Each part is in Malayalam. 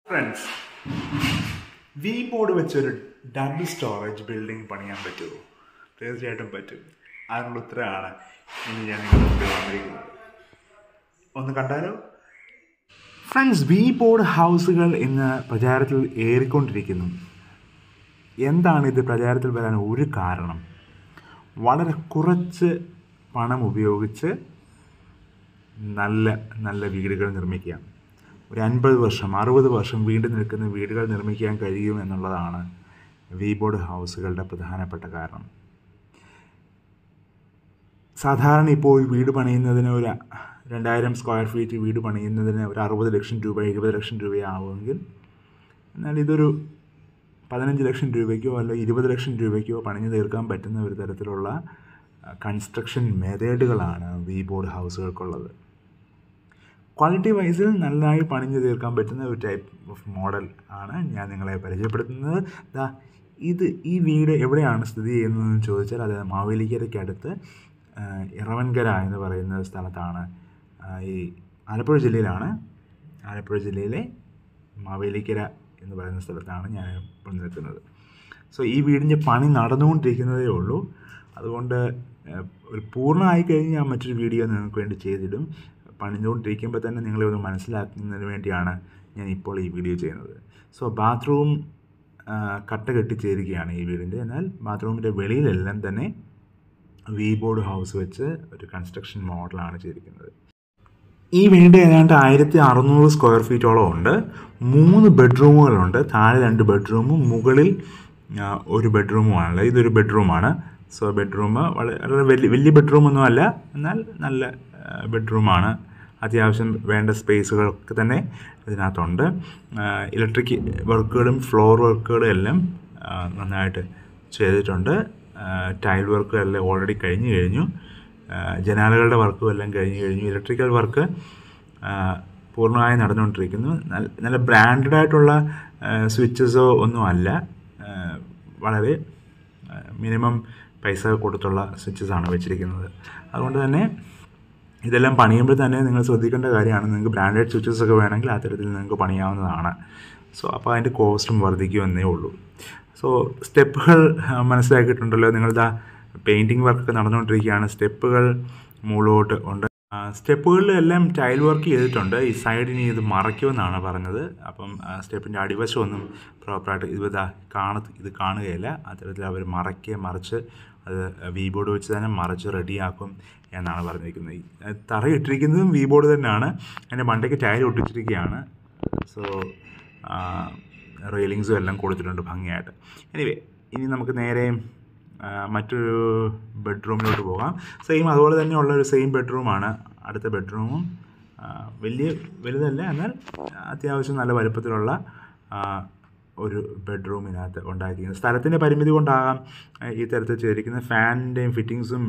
ഫ്രണ്ട്സ് വി ബോർഡ് വെച്ചൊരു ഡബിൾ സ്റ്റോറേജ് ബിൽഡിംഗ് പണിയാൻ പറ്റുമോ തീർച്ചയായിട്ടും പറ്റും അതിനുള്ള ഉത്തരമാണ് ഇന്ന് ഞാൻ നിങ്ങളുടെ മുമ്പിൽ വന്നിരിക്കുന്നത് ഒന്ന് കണ്ടാലോ ഫ്രണ്ട്സ് വി ബോർഡ് ഹൗസുകൾ ഇന്ന് പ്രചാരത്തിൽ ഏറിക്കൊണ്ടിരിക്കുന്നു എന്താണ് ഇത് പ്രചാരത്തിൽ വരാൻ ഒരു കാരണം വളരെ കുറച്ച് പണം ഉപയോഗിച്ച് നല്ല നല്ല വീടുകൾ നിർമ്മിക്കാം ഒരു അൻപത് വർഷം അറുപത് വർഷം വീണ്ടും നിൽക്കുന്ന വീടുകൾ നിർമ്മിക്കാൻ കഴിയും എന്നുള്ളതാണ് വി ബോർഡ് ഹൗസുകളുടെ പ്രധാനപ്പെട്ട കാരണം സാധാരണ ഇപ്പോൾ ഒരു വീട് പണിയുന്നതിന് ഒരു രണ്ടായിരം സ്ക്വയർ ഫീറ്റ് വീട് പണിയുന്നതിന് ഒരു അറുപത് ലക്ഷം രൂപ എഴുപത് ലക്ഷം രൂപയാവുമെങ്കിൽ എന്നാൽ ഇതൊരു പതിനഞ്ച് ലക്ഷം രൂപയ്ക്കോ അല്ല ഇരുപത് ലക്ഷം രൂപയ്ക്കോ പണിഞ്ഞു തീർക്കാൻ പറ്റുന്ന ഒരു തരത്തിലുള്ള കൺസ്ട്രക്ഷൻ മെത്തേഡുകളാണ് വി ബോർഡ് ഹൗസുകൾക്കുള്ളത് ക്വാളിറ്റി വൈസിൽ നന്നായി പണിഞ്ഞു തീർക്കാൻ പറ്റുന്ന ഒരു ടൈപ്പ് ഓഫ് മോഡൽ ആണ് ഞാൻ നിങ്ങളെ പരിചയപ്പെടുത്തുന്നത് ദാ ഇത് ഈ വീട് എവിടെയാണ് സ്ഥിതി ചെയ്യുന്നതെന്ന് ചോദിച്ചാൽ അത് മാവേലിക്കരയ്ക്കടുത്ത് ഇറവൻകര എന്ന് പറയുന്ന സ്ഥലത്താണ് ഈ ആലപ്പുഴ ജില്ലയിലാണ് ആലപ്പുഴ ജില്ലയിലെ മാവേലിക്കര എന്ന് പറയുന്ന സ്ഥലത്താണ് ഞാൻ ഇപ്പോൾ നിൽക്കുന്നത് സോ ഈ വീടിൻ്റെ പണി നടന്നുകൊണ്ടിരിക്കുന്നതേ ഉള്ളൂ അതുകൊണ്ട് ഒരു പൂർണ്ണമായി കഴിഞ്ഞ് ഞാൻ മറ്റൊരു വീഡിയോ നിങ്ങൾക്ക് വേണ്ടി ചെയ്തിടും പണിഞ്ഞുകൊണ്ടിരിക്കുമ്പോൾ തന്നെ നിങ്ങളെ ഒന്ന് മനസ്സിലാക്കുന്നതിന് വേണ്ടിയാണ് ഞാൻ ഇപ്പോൾ ഈ വീഡിയോ ചെയ്യുന്നത് സോ ബാത്റൂം കട്ട കെട്ടിച്ചേരുകയാണ് ഈ വീടിൻ്റെ എന്നാൽ ബാത്റൂമിൻ്റെ വെളിയിലെല്ലാം തന്നെ വി ബോർഡ് ഹൗസ് വെച്ച് ഒരു കൺസ്ട്രക്ഷൻ മോഡലാണ് ചെയ്തിരിക്കുന്നത് ഈ വീട് ഏതാണ്ട് ആയിരത്തി അറുന്നൂറ് സ്ക്വയർ ഫീറ്റോളം ഉണ്ട് മൂന്ന് ബെഡ്റൂമുകളുണ്ട് താഴെ രണ്ട് റൂമും മുകളിൽ ഒരു ബെഡ്റൂമുമാണ് ഇതൊരു ബെഡ്റൂമാണ് സോ ബെഡ്റൂം വളരെ വലിയ വലിയ ബെഡ്റൂമൊന്നും അല്ല എന്നാൽ നല്ല ബെഡ്റൂമാണ് അത്യാവശ്യം വേണ്ട സ്പേസുകളൊക്കെ തന്നെ ഇതിനകത്തുണ്ട് ഇലക്ട്രിക് വർക്കുകളും ഫ്ലോർ വർക്കുകളും എല്ലാം നന്നായിട്ട് ചെയ്തിട്ടുണ്ട് ടൈൽ വർക്കുകളെല്ലാം ഓൾറെഡി കഴിഞ്ഞു കഴിഞ്ഞു ജനാലകളുടെ വർക്കും എല്ലാം കഴിഞ്ഞു കഴിഞ്ഞു ഇലക്ട്രിക്കൽ വർക്ക് പൂർണ്ണമായി നടന്നുകൊണ്ടിരിക്കുന്നു നല്ല നല്ല ബ്രാൻഡഡ് ആയിട്ടുള്ള സ്വിച്ചസോ ഒന്നും അല്ല വളരെ മിനിമം പൈസ കൊടുത്തുള്ള സ്വിച്ചസാണ് വെച്ചിരിക്കുന്നത് അതുകൊണ്ട് തന്നെ ഇതെല്ലാം പണിയുമ്പോൾ തന്നെ നിങ്ങൾ ശ്രദ്ധിക്കേണ്ട കാര്യമാണ് നിങ്ങൾക്ക് ബ്രാൻഡഡ് സ്വിച്ചസ് ഒക്കെ വേണമെങ്കിൽ ആ തരത്തിൽ നിങ്ങൾക്ക് പണിയാവുന്നതാണ് സോ അപ്പോൾ അതിൻ്റെ കോസ്റ്റും വർദ്ധിക്കുമെന്നേ ഉള്ളൂ സോ സ്റ്റെപ്പുകൾ മനസ്സിലാക്കിയിട്ടുണ്ടല്ലോ നിങ്ങളിതാ പെയിൻറ്റിങ് വർക്കൊക്കെ നടന്നുകൊണ്ടിരിക്കുകയാണ് സ്റ്റെപ്പുകൾ മുകളിലോട്ട് ഉണ്ട് സ്റ്റെപ്പുകളിലെല്ലാം ടൈൽ വർക്ക് ചെയ്തിട്ടുണ്ട് ഈ സൈഡിന് ഇത് മറയ്ക്കുമെന്നാണ് പറഞ്ഞത് അപ്പം സ്റ്റെപ്പിൻ്റെ അടിവശമൊന്നും പ്രോപ്പറായിട്ട് ഇത് ഇതാ കാണ ഇത് കാണുകയില്ല അത്തരത്തിൽ അവർ മറയ്ക്കുക മറിച്ച് അത് വി ബോർഡ് വെച്ച് തന്നെ മറിച്ച് റെഡിയാക്കും എന്നാണ് പറഞ്ഞിരിക്കുന്നത് തറയിട്ടിരിക്കുന്നതും വി ബോർഡ് തന്നെയാണ് അതിൻ്റെ മണ്ടയ്ക്ക് ടയർ ഒട്ടിച്ചിരിക്കുകയാണ് സോ റെയിലിങ്സും എല്ലാം കൊടുത്തിട്ടുണ്ട് ഭംഗിയായിട്ട് എനിവേ ഇനി നമുക്ക് നേരെ മറ്റൊരു ബെഡ്റൂമിലോട്ട് പോകാം സെയിം അതുപോലെ തന്നെയുള്ള ഒരു സെയിം ബെഡ്റൂമാണ് അടുത്ത ബെഡ്റൂമും വലിയ വലുതല്ല എന്നാൽ അത്യാവശ്യം നല്ല വലുപ്പത്തിലുള്ള ഒരു ബെഡ്റൂം ഇതിനകത്ത് ഉണ്ടാക്കിയിരിക്കുന്നത് സ്ഥലത്തിൻ്റെ പരിമിതി കൊണ്ടാകാം ഈ തരത്തിൽ ചെയ്തിരിക്കുന്നത് ഫാനിൻ്റെയും ഫിറ്റിങ്സും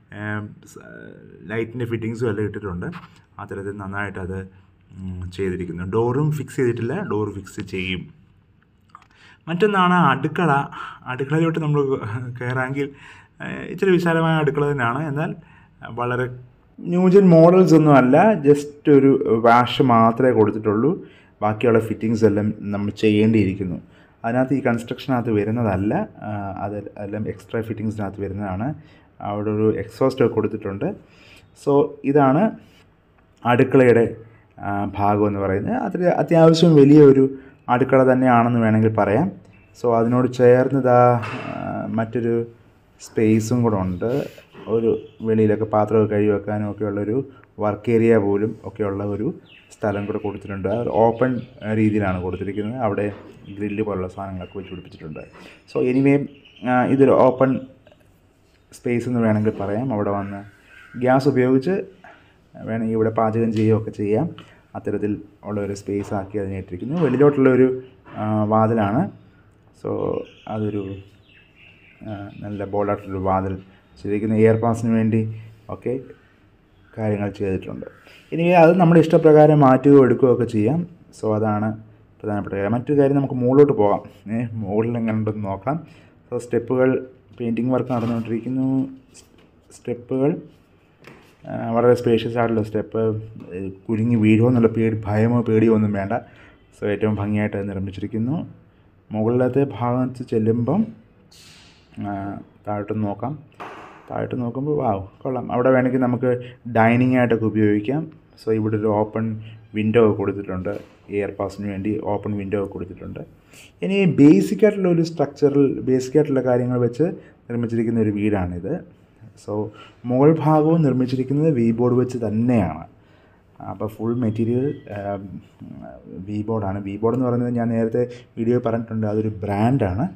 ലൈറ്റിൻ്റെ ഫിറ്റിങ്സും എല്ലാം ഇട്ടിട്ടുണ്ട് ആ തരത്തിൽ നന്നായിട്ട് അത് ചെയ്തിരിക്കുന്നു ഡോറും ഫിക്സ് ചെയ്തിട്ടില്ല ഡോർ ഫിക്സ് ചെയ്യും മറ്റൊന്നാണ് അടുക്കള അടുക്കളയിലോട്ട് നമ്മൾ കയറാമെങ്കിൽ ഇച്ചിരി വിശാലമായ അടുക്കള തന്നെയാണ് എന്നാൽ വളരെ ന്യൂജൻ മോഡൽസ് ഒന്നും അല്ല ജസ്റ്റ് ഒരു വാഷ് മാത്രമേ കൊടുത്തിട്ടുള്ളൂ ബാക്കിയുള്ള ഫിറ്റിങ്സ് എല്ലാം നമ്മൾ ചെയ്യേണ്ടിയിരിക്കുന്നു അതിനകത്ത് ഈ കൺസ്ട്രക്ഷനകത്ത് വരുന്നതല്ല അത് എല്ലാം എക്സ്ട്രാ ഫിറ്റിങ്സിനകത്ത് വരുന്നതാണ് അവിടെ ഒരു എക്സോസ്റ്റ് കൊടുത്തിട്ടുണ്ട് സോ ഇതാണ് അടുക്കളയുടെ ഭാഗം എന്ന് പറയുന്നത് അതിൽ അത്യാവശ്യം വലിയൊരു അടുക്കള തന്നെയാണെന്ന് വേണമെങ്കിൽ പറയാം സോ അതിനോട് ചേർന്നിതാ മറ്റൊരു സ്പേസും കൂടെ ഉണ്ട് ഒരു വെളിയിലൊക്കെ പാത്രമൊക്കെ കഴുകി വെക്കാനും ഒക്കെ ഉള്ളൊരു വർക്ക് ഏരിയ പോലും ഒക്കെയുള്ള ഒരു സ്ഥലം കൂടെ കൊടുത്തിട്ടുണ്ട് അത് ഓപ്പൺ രീതിയിലാണ് കൊടുത്തിരിക്കുന്നത് അവിടെ ഗ്രില്ല് പോലുള്ള സാധനങ്ങളൊക്കെ വെച്ച് പിടിപ്പിച്ചിട്ടുണ്ട് സോ എനിവേ ഇതൊരു ഓപ്പൺ സ്പേസ് എന്ന് വേണമെങ്കിൽ പറയാം അവിടെ വന്ന് ഗ്യാസ് ഉപയോഗിച്ച് വേണമെങ്കിൽ ഇവിടെ പാചകം ചെയ്യുകയൊക്കെ ചെയ്യാം അത്തരത്തിൽ ഉള്ള ഒരു സ്പേസ് ആക്കി അതിനെ ഇട്ടിരിക്കുന്നു വെളിയിലോട്ടുള്ള ഒരു വാതിലാണ് സോ അതൊരു നല്ല ബോൾഡായിട്ടുള്ളൊരു വാതിൽ ശരിക്കും എയർ പാസിന് വേണ്ടി ഒക്കെ കാര്യങ്ങൾ ചെയ്തിട്ടുണ്ട് ഇനി അത് നമ്മുടെ ഇഷ്ടപ്രകാരം മാറ്റുകയോ എടുക്കുകയോ ഒക്കെ ചെയ്യാം സോ അതാണ് പ്രധാനപ്പെട്ട കാര്യം മറ്റൊരു കാര്യം നമുക്ക് മുകളിലോട്ട് പോകാം ഏ മുകളിൽ എങ്ങനെ ഉണ്ടെന്ന് നോക്കാം സോ സ്റ്റെപ്പുകൾ പെയിൻറ്റിങ് വർക്ക് നടന്നുകൊണ്ടിരിക്കുന്നു സ്റ്റെപ്പുകൾ വളരെ സ്പേഷ്യസ് ആയിട്ടുള്ള സ്റ്റെപ്പ് കുലുങ്ങി വീഴുമോ എന്നുള്ള പേടി ഭയമോ പേടിയോ ഒന്നും വേണ്ട സോ ഏറ്റവും ഭംഗിയായിട്ട് അത് നിർമ്മിച്ചിരിക്കുന്നു മുകളിലത്തെ ഭാഗത്ത് ചെല്ലുമ്പം ആ, താഴോട്ട് നോക്കാം താഴോട്ട് നോക്കുമ്പോൾ വാവ് കൊള്ളാം അവിടെ വേണമെങ്കിൽ നമുക്ക് ഡൈനിങ് ആയിട്ടൊക്കെ ഉപയോഗിക്കാം സോ ഇവിടെ ഒരു ഓപ്പൺ വിൻഡോ ഒക്കെ കൊടുത്തിട്ടുണ്ട് എയർ പാസിന് വേണ്ടി ഓപ്പൺ വിൻഡോ ഒക്കെ കൊടുത്തിട്ടുണ്ട് ഇനി ബേസിക് ആയിട്ടുള്ള ഒരു സ്ട്രക്ചറൽ ബേസിക് ആയിട്ടുള്ള കാര്യങ്ങൾ വെച്ച് നിർമ്മിച്ചിരിക്കുന്ന ഒരു വീടാണിത് സോ മുകൾ ഭാഗവും നിർമ്മിച്ചിരിക്കുന്നത് വി ബോർഡ് വെച്ച് തന്നെയാണ് അപ്പോൾ ഫുൾ മെറ്റീരിയൽ വി ബോർഡാണ് വി ബോർഡ് എന്ന് പറയുന്നത് ഞാൻ നേരത്തെ വീഡിയോ പറഞ്ഞിട്ടുണ്ട് അതൊരു ബ്രാൻഡാണ്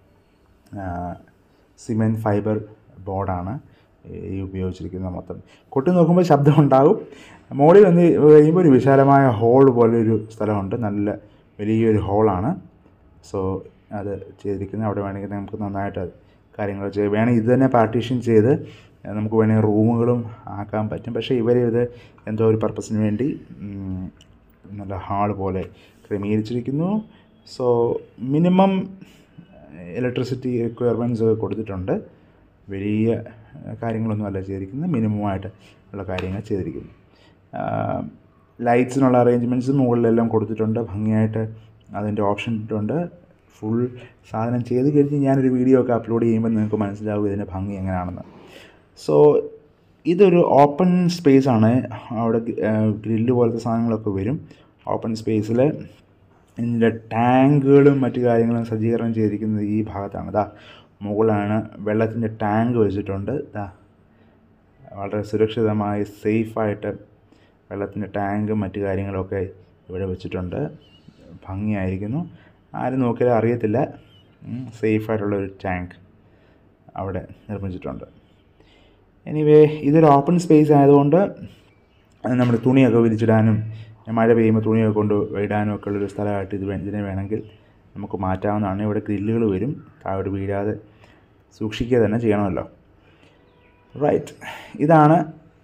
സിമെൻറ്റ് ഫൈബർ ബോർഡാണ് ഈ ഉപയോഗിച്ചിരിക്കുന്നത് മൊത്തം കൊട്ടി നോക്കുമ്പോൾ ശബ്ദം ഉണ്ടാകും മുകളിൽ വന്ന് കഴിയുമ്പോൾ ഒരു വിശാലമായ ഹോൾ പോലെ ഒരു സ്ഥലമുണ്ട് നല്ല വലിയൊരു ഹോളാണ് സോ അത് ചെയ്തിരിക്കുന്നത് അവിടെ വേണമെങ്കിൽ നമുക്ക് നന്നായിട്ട് കാര്യങ്ങൾ ചെയ്ത് വേണമെങ്കിൽ ഇത് തന്നെ പാർട്ടീഷൻ ചെയ്ത് നമുക്ക് വേണമെങ്കിൽ റൂമുകളും ആക്കാൻ പറ്റും പക്ഷേ ഇവർ ഇത് എന്തോ ഒരു പർപ്പസിന് വേണ്ടി ഉം, നല്ല ഹാൾ പോലെ ക്രമീകരിച്ചിരിക്കുന്നു സോ മിനിമം ഇലക്ട്രിസിറ്റി റിക്വയർമെൻറ്റ്സ് ഒക്കെ കൊടുത്തിട്ടുണ്ട് വലിയ കാര്യങ്ങളൊന്നും അല്ല ചെയ്തിരിക്കുന്നത് മിനിമമായിട്ട് ഉള്ള കാര്യങ്ങൾ ചെയ്തിരിക്കുന്നു ലൈറ്റ്സിനുള്ള അറേഞ്ച്മെൻറ്റ്സ് മുകളിലെല്ലാം കൊടുത്തിട്ടുണ്ട് ഭംഗിയായിട്ട് അതിൻ്റെ ഓപ്ഷൻ ഇട്ടിട്ടുണ്ട് ഫുൾ സാധനം ചെയ്ത് കഴിഞ്ഞ് ഞാനൊരു വീഡിയോ ഒക്കെ അപ്ലോഡ് ചെയ്യുമ്പോൾ നിങ്ങൾക്ക് മനസ്സിലാവും ഇതിൻ്റെ ഭംഗി എങ്ങനെയാണെന്ന് സോ ഇതൊരു ഓപ്പൺ സ്പേസ് ആണ് അവിടെ ഗ്രില്ല് പോലത്തെ സാധനങ്ങളൊക്കെ വരും ഓപ്പൺ സ്പേസിൽ ഇതിൻ്റെ ടാങ്കുകളും മറ്റു കാര്യങ്ങളും സജ്ജീകരണം ചെയ്തിരിക്കുന്നത് ഈ ഭാഗത്താണ് ദാ മുകളിലാണ് വെള്ളത്തിൻ്റെ ടാങ്ക് വെച്ചിട്ടുണ്ട് ദാ വളരെ സുരക്ഷിതമായി സേഫായിട്ട് വെള്ളത്തിൻ്റെ ടാങ്കും മറ്റു കാര്യങ്ങളൊക്കെ ഇവിടെ വെച്ചിട്ടുണ്ട് ഭംഗിയായിരിക്കുന്നു ആരും നോക്കിയാലും അറിയത്തില്ല സേഫായിട്ടുള്ള ഒരു ടാങ്ക് അവിടെ നിർമ്മിച്ചിട്ടുണ്ട് എനിവേ ഇതൊരു ഓപ്പൺ സ്പേസ് ആയതുകൊണ്ട് നമ്മുടെ തുണിയൊക്കെ വിരിച്ചിടാനും മഴ പെയ്യുമ്പോൾ തുണിയൊക്കെ കൊണ്ട് ഇടാനും ഒക്കെ ഉള്ളൊരു സ്ഥലമായിട്ട് ഇത് വേ- ഇതിനെ വേണമെങ്കിൽ നമുക്ക് മാറ്റാവുന്നതാണ് ഇവിടെ ഗ്രില്ലുകൾ വരും താഴോട്ട് വീഴാതെ സൂക്ഷിക്കുക തന്നെ ചെയ്യണമല്ലോ റൈറ്റ് ഇതാണ്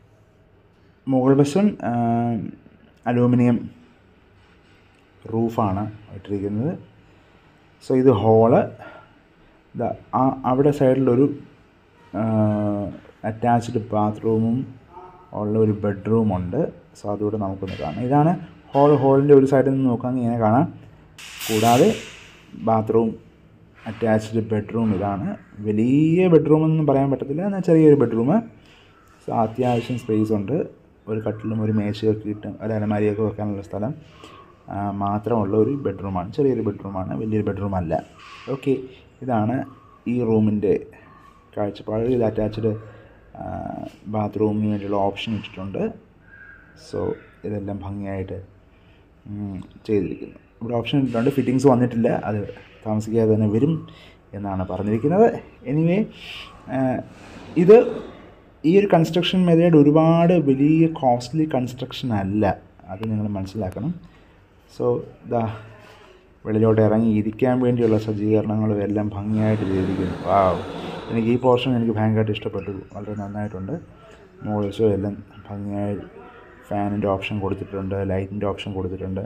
മുകൾ വശം അലൂമിനിയം റൂഫാണ് ഇട്ടിരിക്കുന്നത് സോ ഇത് ഹോള് ദാ ആ അവിടെ സൈഡിലൊരു അറ്റാച്ച്ഡ് ബാത്റൂമും ഉള്ള ഒരു ബെഡ്റൂമുണ്ട് സോ അതുകൂടെ നമുക്കൊന്ന് കാണാം ഇതാണ് ഹോൾ ഹോളിൻ്റെ ഒരു സൈഡിൽ നിന്ന് നോക്കുകയാണെങ്കിൽ ഇങ്ങനെ കാണാം കൂടാതെ ബാത്റൂം അറ്റാച്ച്ഡ് ബെഡ്റൂം ഇതാണ് വലിയ ബെഡ്റൂം എന്നൊന്നും പറയാൻ പറ്റത്തില്ല എന്നാൽ ചെറിയൊരു ബെഡ്റൂം സോ അത്യാവശ്യം സ്പേസ് ഉണ്ട് ഒരു കട്ടിലും ഒരു മേശയൊക്കെ ഇട്ട് ഒരു അലമാരിയൊക്കെ വെക്കാനുള്ള സ്ഥലം ആ, മാത്രമുള്ള ഒരു ബെഡ്റൂമാണ് ചെറിയൊരു ബെഡ്റൂമാണ് വലിയൊരു ബെഡ്റൂം അല്ല ഓക്കെ ഇതാണ് ഈ റൂമിൻ്റെ കാഴ്ചപ്പാട് ഇത് അറ്റാച്ച്ഡ് ബാത്റൂമിന് വേണ്ടിയുള്ള ഓപ്ഷൻ ഇട്ടിട്ടുണ്ട് സോ ഇതെല്ലാം ഭംഗിയായിട്ട് ഉം, ചെയ്തിരിക്കുന്നു ഇവിടെ ഓപ്ഷൻ ഇട്ടിട്ടുണ്ട് ഫിറ്റിങ്സ് വന്നിട്ടില്ല അത് താമസിക്കാതെ തന്നെ വരും എന്നാണ് പറഞ്ഞിരിക്കുന്നത് എനിവേ ഇത് ഈ ഒരു കൺസ്ട്രക്ഷൻ മെത്തേഡ് ഒരുപാട് വലിയ കോസ്റ്റ്ലി കൺസ്ട്രക്ഷൻ അല്ല അത് നിങ്ങൾ മനസ്സിലാക്കണം സോ ഇതാ വെളിയിലോട്ട് ഇറങ്ങി ഇരിക്കാൻ വേണ്ടിയുള്ള സജ്ജീകരണങ്ങളും എല്ലാം ഭംഗിയായിട്ട് ചെയ്തിരിക്കുന്നു വാവ് എനിക്ക് ഈ പോർഷൻ എനിക്ക് ഭയങ്കരമായിട്ട് ഇഷ്ടപ്പെട്ടു വളരെ നന്നായിട്ടുണ്ട് മുകളിൽ എല്ലാം ഭംഗിയായി ഫാനിൻ്റെ ഓപ്ഷൻ കൊടുത്തിട്ടുണ്ട് ലൈറ്റിൻ്റെ ഓപ്ഷൻ കൊടുത്തിട്ടുണ്ട്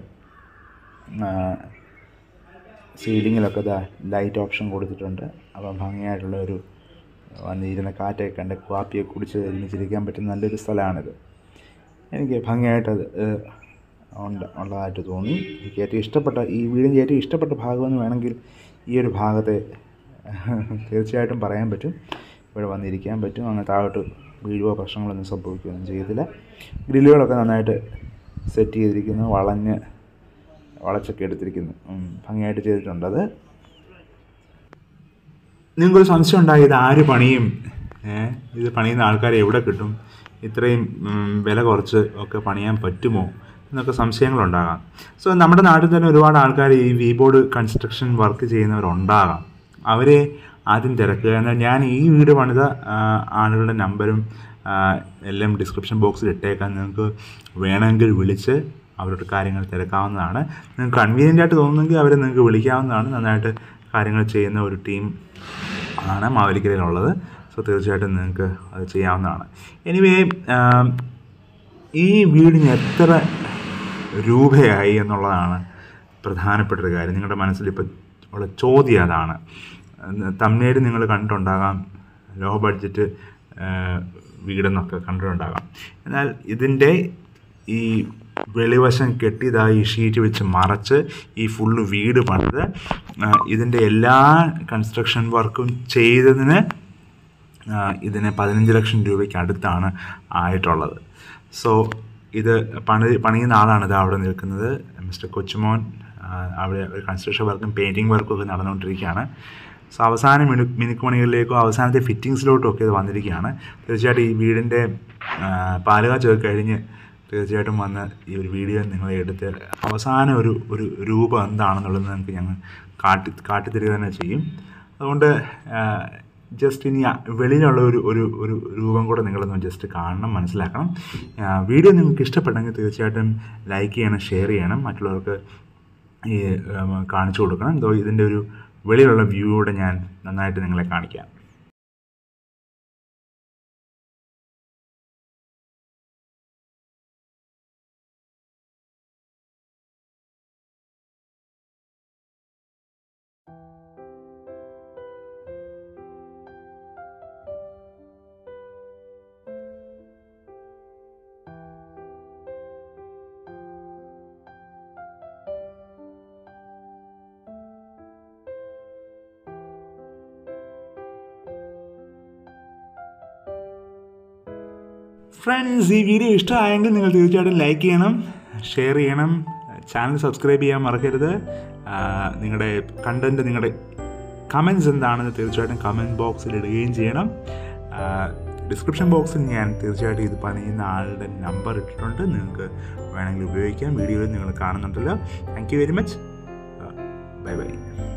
സീലിങ്ങിലൊക്കെ ഇതാ ലൈറ്റ് ഓപ്ഷൻ കൊടുത്തിട്ടുണ്ട് അപ്പം ഭംഗിയായിട്ടുള്ള ഒരു വന്നിരുന്ന കാറ്റൊക്കെ കണ്ട് കാപ്പിയൊക്കെ കുടിച്ച് ഒരുമിച്ചിരിക്കാൻ പറ്റുന്ന നല്ലൊരു സ്ഥലമാണിത് എനിക്ക് ഭംഗിയായിട്ടത് ഏഹ്, ഉണ്ട് ഉള്ളതായിട്ട് തോന്നി എനിക്ക് ഏറ്റവും ഇഷ്ടപ്പെട്ട ഈ വീടിൻ്റെ ഏറ്റവും ഇഷ്ടപ്പെട്ട ഭാഗമെന്ന് വേണമെങ്കിൽ ഈ ഒരു ഭാഗത്തെ തീർച്ചയായിട്ടും പറയാൻ പറ്റും ഇവിടെ വന്നിരിക്കാൻ പറ്റും അങ്ങനെ താഴോട്ട് വീഴുവോ പ്രശ്നങ്ങളൊന്നും സംഭവിക്കുകയൊന്നും ചെയ്യത്തില്ല ഗ്രില്ലുകളൊക്കെ നന്നായിട്ട് സെറ്റ് ചെയ്തിരിക്കുന്നു വളഞ്ഞ് വളച്ചൊക്കെ എടുത്തിരിക്കുന്നു ഉം, ഭംഗിയായിട്ട് ചെയ്തിട്ടുണ്ട് അത് നിങ്ങൾക്കൊരു സംശയം ഉണ്ടായി ഇത് ആര് പണിയും ഏ ഇത് പണിയുന്ന ആൾക്കാരെ എവിടെ കിട്ടും ഇത്രയും ഉം, വില കുറച്ച് ഒക്കെ പണിയാൻ പറ്റുമോ എന്നൊക്കെ സംശയങ്ങളുണ്ടാകാം സോ നമ്മുടെ നാട്ടിൽ തന്നെ ഒരുപാട് ആൾക്കാർ ഈ വി ബോർഡ് കൺസ്ട്രക്ഷൻ വർക്ക് ചെയ്യുന്നവരുണ്ടാകാം അവരെ ആദ്യം തിരക്കുക എന്നാൽ ഞാൻ ഈ വീട് പണിത ആ, ആളുകളുടെ നമ്പരും ആ, എല്ലാം ഡിസ്ക്രിപ്ഷൻ ബോക്സിൽ ഇട്ടേക്കാം നിങ്ങൾക്ക് വേണമെങ്കിൽ വിളിച്ച് അവരുടെ കാര്യങ്ങൾ തിരക്കാവുന്നതാണ് നിങ്ങൾക്ക് കൺവീനിയൻ്റ് ആയിട്ട് തോന്നുന്നെങ്കിൽ അവരെ നിങ്ങൾക്ക് വിളിക്കാവുന്നതാണ് നന്നായിട്ട് കാര്യങ്ങൾ ചെയ്യുന്ന ഒരു ടീം ആണ് മാവേലിക്കരയിലുള്ളത് സോ തീർച്ചയായിട്ടും നിങ്ങൾക്ക് അത് ചെയ്യാവുന്നതാണ് എനിവേ ഈ വീടിന് എത്ര രൂപയായി എന്നുള്ളതാണ് പ്രധാനപ്പെട്ട ഒരു കാര്യം നിങ്ങളുടെ മനസ്സിൽ ഇപ്പോൾ ഉള്ള ചോദ്യം അതാണ് തമിഴ്നാട് നിങ്ങൾ കണ്ടിട്ടുണ്ടാകാം ലോ ബഡ്ജറ്റ് വീടെന്നൊക്കെ കണ്ടിട്ടുണ്ടാകാം എന്നാൽ ഇതിൻ്റെ ഈ വെളിവശം കെട്ടിയതാ ഈ ഷീറ്റ് വെച്ച് മറച്ച് ഈ ഫുള്ള് വീട് പണിത് ആ, ഇതിൻ്റെ എല്ലാ കൺസ്ട്രക്ഷൻ വർക്കും ചെയ്തതിന് ആ, ഇതിന് പതിനഞ്ച് ലക്ഷം രൂപയ്ക്ക് അടുത്താണ് ആയിട്ടുള്ളത് സോ ഇത് പണി പണിയുന്ന ആളാണ് ഇത് അവിടെ നിൽക്കുന്നത് മിസ്റ്റർ കൊച്ചുമോൻ ആ, അവിടെ ഒരു കൺസ്ട്രക്ഷൻ വർക്കും പെയിൻറ്റിങ് വർക്കും ഒക്കെ നടന്നുകൊണ്ടിരിക്കുകയാണ് സോ അവസാന മിനു മിനുക്കുമണികളിലേക്കോ അവസാനത്തെ ഫിറ്റിങ്സിലോട്ടും ഒക്കെ ഇത് വന്നിരിക്കുകയാണ് തീർച്ചയായിട്ടും ഈ വീടിൻ്റെ പാലുകാച്ചൊക്കെ കഴിഞ്ഞ് തീർച്ചയായിട്ടും വന്ന് ഈ ഒരു വീഡിയോ നിങ്ങളെ എടുത്ത് അവസാന ഒരു ഒരു രൂപം എന്താണെന്നുള്ളത് നിങ്ങൾക്ക് ഞങ്ങൾ കാട്ടി കാട്ടിത്തരിക തന്നെ ചെയ്യും അതുകൊണ്ട് ജസ്റ്റ് ഇനി ആ വെളിയിലുള്ള ഒരു ഒരു ഒരു രൂപം കൂടെ നിങ്ങളൊന്ന് ജസ്റ്റ് കാണണം മനസ്സിലാക്കണം ആ, വീഡിയോ നിങ്ങൾക്ക് ഇഷ്ടപ്പെട്ടെങ്കിൽ തീർച്ചയായിട്ടും ലൈക്ക് ചെയ്യണം ഷെയർ ചെയ്യണം മറ്റുള്ളവർക്ക് ഈ ഉം, കാണിച്ചു കൊടുക്കണം എന്തോ ഇതിൻ്റെ ഒരു വെളിയിലുള്ള വ്യൂ കൂടെ ഞാൻ നന്നായിട്ട് നിങ്ങളെ കാണിക്കാം ഫ്രണ്ട്സ് ഈ വീഡിയോ ഇഷ്ടമായെങ്കിൽ നിങ്ങൾ തീർച്ചയായിട്ടും ലൈക്ക് ചെയ്യണം ഷെയർ ചെയ്യണം ചാനൽ സബ്സ്ക്രൈബ് ചെയ്യാൻ മറക്കരുത് ആ, നിങ്ങളുടെ കണ്ടൻറ്റ് നിങ്ങളുടെ കമൻസ് എന്താണെന്ന് തീർച്ചയായിട്ടും കമൻറ്റ് ബോക്സിൽ ഇടുകയും ചെയ്യണം ഡിസ്ക്രിപ്ഷൻ ബോക്സിൽ ഞാൻ തീർച്ചയായിട്ടും ഇത് പണിയുന്ന ആളുടെ നമ്പർ ഇട്ടിട്ടുണ്ട് നിങ്ങൾക്ക് വേണമെങ്കിൽ ഉപയോഗിക്കാം വീഡിയോയിൽ നിങ്ങൾ കാണുന്നുണ്ടല്ലോ thank you very much bye by